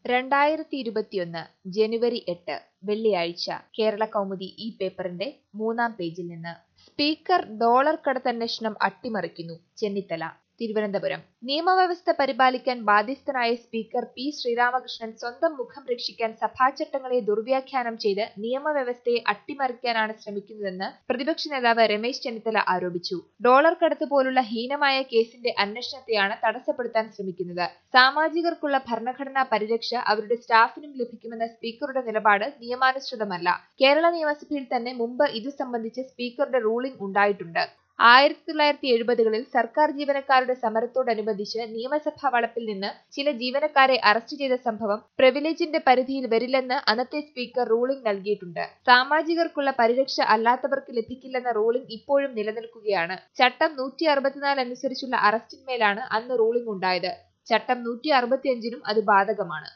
രണ്ടായിരത്തി ഇരുപത്തിയൊന്ന് ജനുവരി എട്ട് വെള്ളിയാഴ്ച കേരള കൗമുദി ഈ പേപ്പറിന്റെ മൂന്നാം പേജിൽ നിന്ന് സ്പീക്കർ ഡോളർ കടത്തന്വേഷണം അട്ടിമറിക്കുന്നു ചെന്നിത്തല തിരുവനന്തപുരം നിയമവ്യവസ്ഥ പരിപാലിക്കാൻ ബാധ്യസ്ഥനായ സ്പീക്കർ പി ശ്രീരാമകൃഷ്ണൻ സ്വന്തം മുഖം രക്ഷിക്കാൻ സഭാചട്ടങ്ങളെ ദുർവ്യാഖ്യാനം ചെയ്ത് നിയമവ്യവസ്ഥയെ അട്ടിമറിക്കാനാണ് ശ്രമിക്കുന്നതെന്ന് പ്രതിപക്ഷ നേതാവ് രമേശ് ചെന്നിത്തല ആരോപിച്ചു ഡോളർ കടത്ത് പോലുള്ള ഹീനമായ കേസിന്റെ അന്വേഷണത്തെയാണ് തടസ്സപ്പെടുത്താൻ ശ്രമിക്കുന്നത് സാമാജികർക്കുള്ള ഭരണഘടനാ പരിരക്ഷ അവരുടെ സ്റ്റാഫിനും ലഭിക്കുമെന്ന സ്പീക്കറുടെ നിലപാട് നിയമാനുസൃതമല്ല കേരള നിയമസഭയിൽ തന്നെ മുമ്പ് ഇതു സംബന്ധിച്ച് സ്പീക്കറുടെ റൂളിംഗ് ഉണ്ടായിട്ടുണ്ട് ആയിരത്തി തൊള്ളായിരത്തി എഴുപതുകളിൽ സർക്കാർ ജീവനക്കാരുടെ സമരത്തോടനുബന്ധിച്ച് നിയമസഭാ വളപ്പിൽ നിന്ന് ചില ജീവനക്കാരെ അറസ്റ്റ് ചെയ്ത സംഭവം പ്രിവിലേജിന്റെ പരിധിയിൽ വരില്ലെന്ന് അന്നത്തെ സ്പീക്കർ റൂളിംഗ് നൽകിയിട്ടുണ്ട് സാമാജികർക്കുള്ള പരിരക്ഷ അല്ലാത്തവർക്ക് ലഭിക്കില്ലെന്ന റൂളിംഗ് ഇപ്പോഴും നിലനിൽക്കുകയാണ് ചട്ടം നൂറ്റി അറുപത്തിനാല് അനുസരിച്ചുള്ള അറസ്റ്റിന്മേലാണ് അന്ന് റൂളിംഗ് ഉണ്ടായത് ചട്ടം നൂറ്റി അറുപത്തിയഞ്ചിനും അത് ബാധകമാണ്